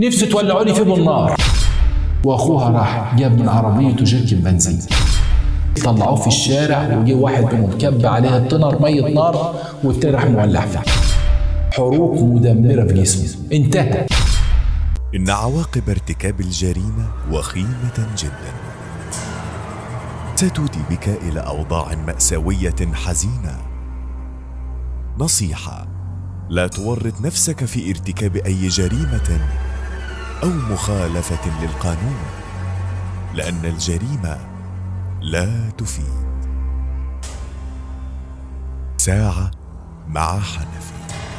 نفسه تولعوا لي فيه بالنار واخوها راح جاب من عربيته جركن بنزين طلعوه في الشارع وجي واحد منهم كب عليها الطنر مية نار والتاني راح مولع فيه حروق مدمرة في جسمه انتهى إن عواقب ارتكاب الجريمة وخيمة جدا ستودي بك إلى أوضاع مأساوية حزينة نصيحة لا تورط نفسك في ارتكاب أي جريمة أو مخالفة للقانون لأن الجريمة لا تفيد ساعة مع حنفي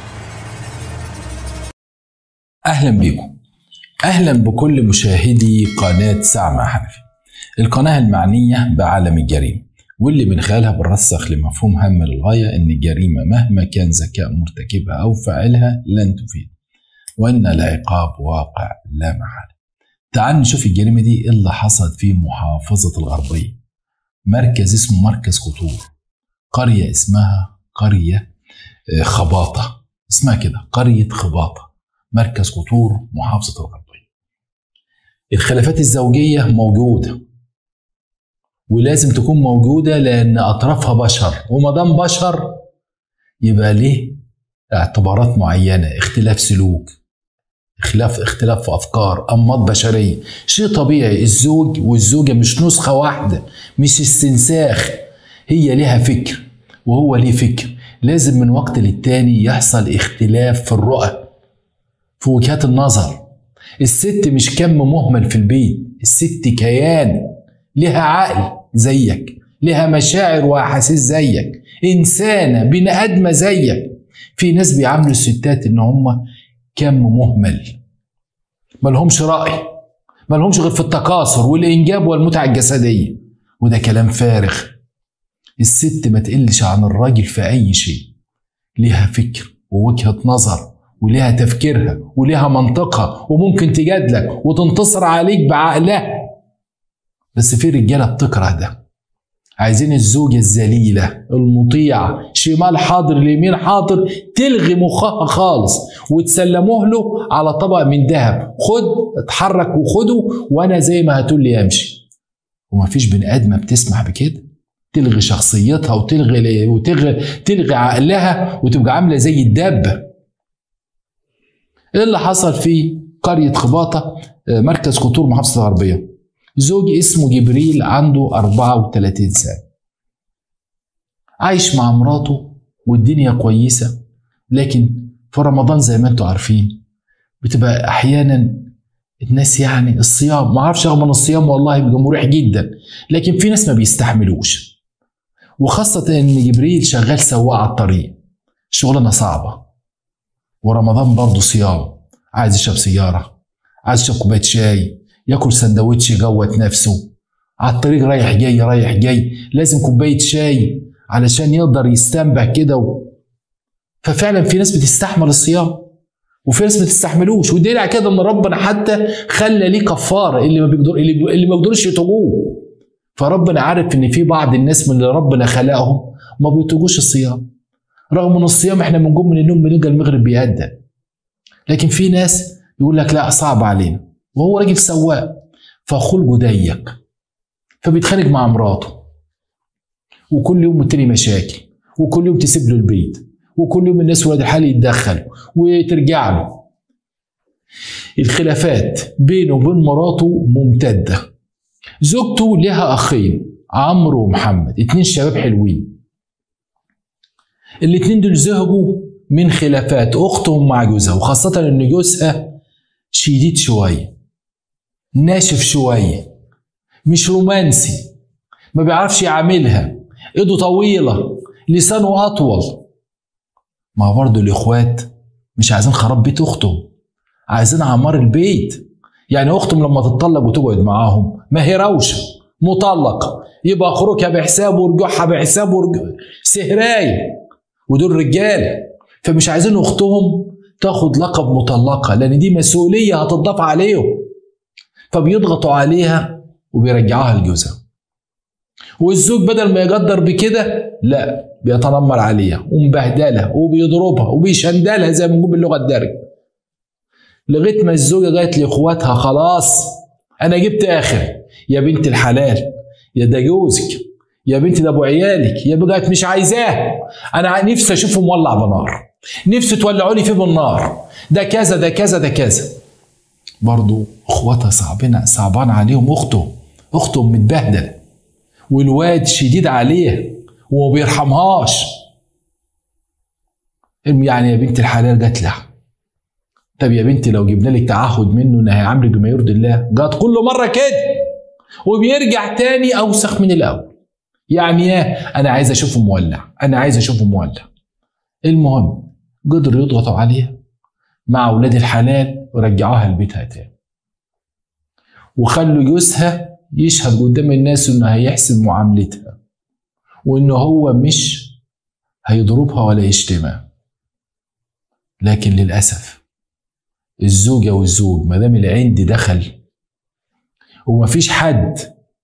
اهلا بكم اهلا بكل مشاهدي قناه ساعه مع حنفي القناه المعنيه بعالم الجريمه واللي من خلالها بنرسخ لمفهوم هام للغايه ان الجريمه مهما كان ذكاء مرتكبها او فاعلها لن تفيد وان العقاب واقع لا محاله تعال نشوف الجريمه دي إيه اللي حصلت في محافظه الغربيه مركز اسمه مركز قطور قريه اسمها قريه آه، خباطه اسمها كده قريه خباطه مركز قطور محافظة الغربية الخلافات الزوجية موجودة ولازم تكون موجودة لأن أطرافها بشر وما دام بشر يبقى ليه اعتبارات معينة اختلاف سلوك اختلاف اختلاف في أفكار أنماط بشرية شيء طبيعي الزوج والزوجة مش نسخة واحدة مش استنساخ هي ليها فكر وهو ليه فكر لازم من وقت للتاني يحصل اختلاف في الرؤى في وجهات النظر الست مش كم مهمل في البيت الست كيان لها عقل زيك لها مشاعر واحاسيس زيك انسانه بني ادمه زيك في ناس بيعاملوا الستات ان هم كم مهمل ملهمش راي ملهمش غير في التكاثر والانجاب والمتعه الجسديه وده كلام فارغ الست ما تقلش عن الراجل في اي شيء ليها فكر ووجهه نظر وليها تفكيرها وليها منطقها وممكن تجادلك وتنتصر عليك بعقلها بس في رجاله بتكره ده عايزين الزوجة الذليلة المطيعة شمال حاضر اليمين حاضر تلغي مخها خالص وتسلموه له على طبق من ذهب خد اتحرك وخده وانا زي ما هتقول لي امشي ومفيش بني ادمه بتسمح بكده تلغي شخصيتها وتلغي وتلغي تلغي عقلها وتبقى عامله زي الدابه ايه اللي حصل في قرية خباطة آه، مركز قطور محافظة الغربية زوج اسمه جبريل عنده 34 سنة عايش مع مراته والدنيا كويسة لكن في رمضان زي ما انتم عارفين بتبقى احيانا الناس يعني الصيام ما اعرفش رغم ان الصيام والله بيبقى مريح جدا لكن في ناس ما بيستحملوش وخاصة ان جبريل شغال سواق على الطريق شغلانة صعبة ورمضان برضه صيام عايز يشرب سيارة عايز يشرب كوباية شاي ياكل سندوتش يجوت نفسه على الطريق رايح جاي رايح جاي لازم كوباية شاي علشان يقدر يستنبه كده و... ففعلا في ناس بتستحمل الصيام وفي ناس ما تستحملوش ودليل على كده ان ربنا حتى خلى ليه كفاره اللي ما بيقدر اللي, بي... اللي ما بيقدروش يتوبوه فربنا عارف ان في بعض الناس من اللي ربنا خلقهم ما بيطيقوش الصيام رغم ان الصيام احنا بنقوم من النوم بنلقى المغرب بيأذن لكن في ناس يقول لك لا صعب علينا وهو راجل سواق فخلقه ضيق فبيتخانق مع مراته وكل يوم والتاني مشاكل وكل يوم تسيب له البيت وكل يوم الناس ولاد الحال يتدخل وترجع له الخلافات بينه وبين مراته ممتدة زوجته لها أخين عمرو ومحمد اتنين شباب حلوين الاتنين دول زهقوا من خلافات اختهم مع جوزها وخاصة ان جوزها شديد شوية ناشف شوية مش رومانسي ما بيعرفش يعاملها ايده طويلة لسانه اطول ما هو برضه الاخوات مش عايزين خراب بيت اختهم عايزين عمار البيت يعني اختهم لما تتطلق وتقعد معاهم ما هي روشه مطلقه يبقى خروجها بحساب ورجوعها بحساب ورجوع سهرايه ودول رجاله فمش عايزين اختهم تاخد لقب مطلقه لان دي مسؤوليه هتضاف عليهم فبيضغطوا عليها وبيرجعوها لجوزها والزوج بدل ما يقدر بكده لا بيتنمر عليها ومبهدلها وبيضربها وبيشندلها زي ما بنقول باللغه الدارجه لغايه ما الزوجه قالت لاخواتها خلاص انا جبت اخر يا بنت الحلال يا ده جوزك يا بنت ده ابو عيالك يا بقت مش عايزاه انا نفسي اشوفه مولع بنار نفسي تولعوا لي فيه بالنار ده كذا ده كذا ده كذا برضو اخواتها صعبين صعبان عليهم اخته اخته متبهدله والواد شديد عليه وما بيرحمهاش يعني يا بنت الحلال جات لها طب يا بنتي لو جبنا لك تعهد منه ان هيعاملك بما يرضي الله جات كل مره كده وبيرجع تاني اوسخ من الاول يعني ايه انا عايز اشوفه مولع انا عايز اشوفه مولع المهم قدروا يضغطوا عليها مع اولاد الحلال ورجعوها لبيتها تاني وخلوا جوزها يشهد قدام الناس انه هيحسن معاملتها وانه هو مش هيضربها ولا يشتمها لكن للاسف الزوجه والزوج ما دام العند دخل ومفيش حد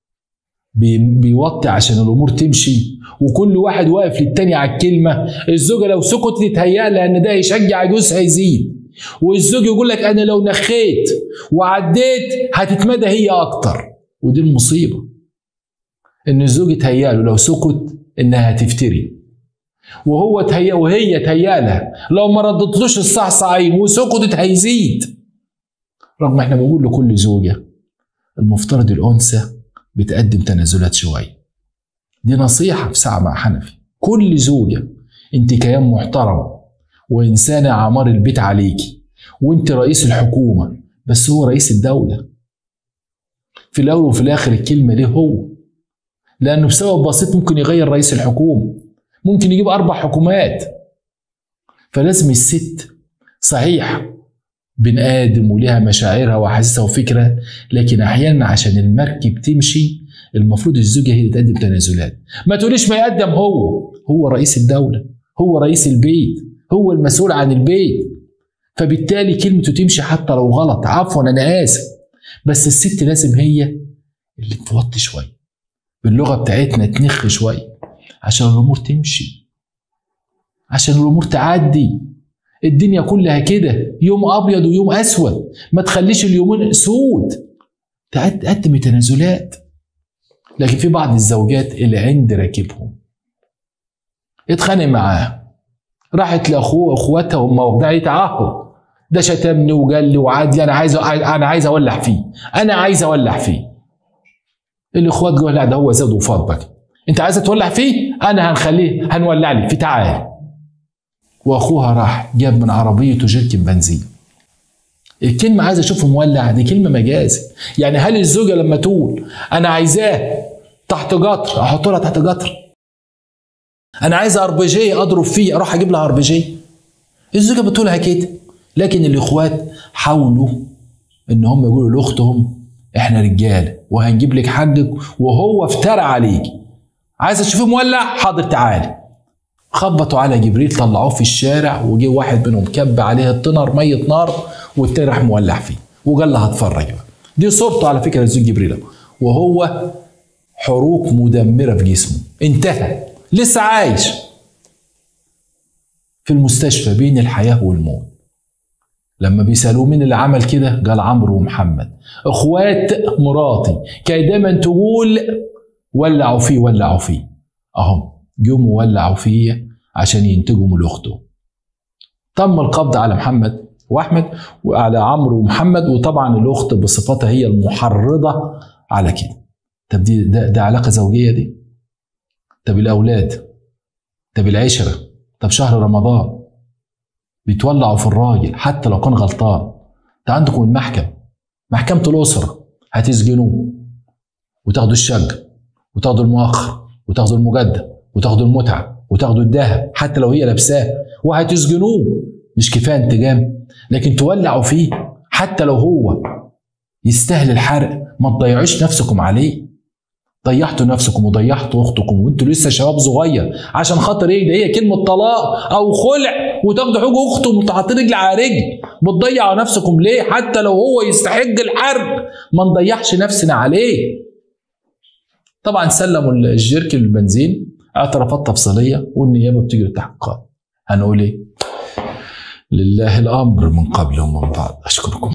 بيوطي عشان الامور تمشي وكل واحد واقف للتاني على الكلمه الزوجه لو سكتت يتهيأ لها ان ده يشجع جوزها يزيد والزوج يقول لك انا لو نخيت وعديت هتتمدى هي اكتر ودي المصيبه ان الزوج يتهيأ له لو سكت انها هتفتري وهو تهيأ وهي تهيأ لها لو ما ردتلوش الصعصعين وسكتت هيزيد رغم احنا بنقول لكل زوجه المفترض الانثى بتقدم تنازلات شويه دي نصيحه في ساعه مع حنفي كل زوجه انت كيان محترم وانسانه عمار البيت عليكي وانت رئيس الحكومه بس هو رئيس الدوله في الاول وفي الاخر الكلمه ليه هو لانه بسبب بسيط ممكن يغير رئيس الحكومه ممكن يجيب اربع حكومات فلازم الست صحيح بن ادم ولها مشاعرها واحاسيسها وفكرها لكن احيانا عشان المركب تمشي المفروض الزوجه هي اللي تقدم تنازلات ما تقوليش ما يقدم هو هو رئيس الدوله هو رئيس البيت هو المسؤول عن البيت فبالتالي كلمته تمشي حتى لو غلط عفوا انا اسف بس الست لازم هي اللي توطي شويه باللغه بتاعتنا تنخ شويه عشان الامور تمشي عشان الامور تعدي الدنيا كلها كده يوم ابيض ويوم اسود ما تخليش اليومين سود تقدم تنازلات لكن في بعض الزوجات اللي عند راكبهم اتخانق معاه راحت لاخوه اخواتها وهم واخدها يتعاهوا ده شتمني وقال لي وعاد لي انا عايز انا عايز اولع فيه انا عايز اولع فيه الاخوات قالوا لا ده هو زاد وفاض بقى انت عايزه تولع فيه انا هنخليه هنولع لك في تعال واخوها راح جاب من عربيته جيركن بنزين الكلمة عايز اشوفه مولع دي كلمة مجازي يعني هل الزوجة لما تقول انا عايزاه تحت قطر احط لها تحت قطر انا عايز ار بي جي اضرب فيه اروح اجيب لها ار بي جي الزوجة بتقولها كده لكن الاخوات حاولوا ان هم يقولوا لاختهم احنا رجاله وهنجيب لك حدك وهو افترى عليك عايزه تشوفيه مولع حاضر تعالي خبطوا على جبريل طلعوه في الشارع وجه واحد منهم كب عليه الطنر ميه نار والتاني راح مولع فيه وقال له هتفرج بقى دي صورته على فكره الزوج جبريل وهو حروق مدمره في جسمه انتهى لسه عايش في المستشفى بين الحياه والموت لما بيسالوه مين اللي عمل كده قال عمرو ومحمد اخوات مراتي كي دايما تقول ولعوا فيه ولعوا فيه اهم جم ولعوا فيه عشان ينتجوا من اخته تم القبض على محمد واحمد وعلى عمرو ومحمد وطبعا الاخت بصفتها هي المحرضه على كده طب دي ده, ده علاقه زوجيه دي طب الاولاد طب العشره طب شهر رمضان بيتولعوا في الراجل حتى لو كان غلطان انت عندكم المحكمه محكمه الاسره هتسجنوه وتاخدوا الشق وتاخدوا المؤخر وتاخدوا المجدد وتاخدوا المتعه وتاخدوا الذهب حتى لو هي لابساه وهتسجنوه مش كفايه انتجام لكن تولعوا فيه حتى لو هو يستاهل الحرق ما تضيعوش نفسكم عليه ضيعتوا نفسكم وضيعتوا اختكم وانتوا لسه شباب صغير عشان خاطر ايه ده هي كلمه طلاق او خلع وتاخدوا حقوق اختكم وانتوا حاطين رجل على رجل بتضيعوا نفسكم ليه حتى لو هو يستحق الحرق ما نضيعش نفسنا عليه طبعا سلموا الجيركن البنزين اعترافات تفصيليه والنيابه بتجري التحقيقات هنقول ايه لله الأمر من قبل ومن بعد أشكركم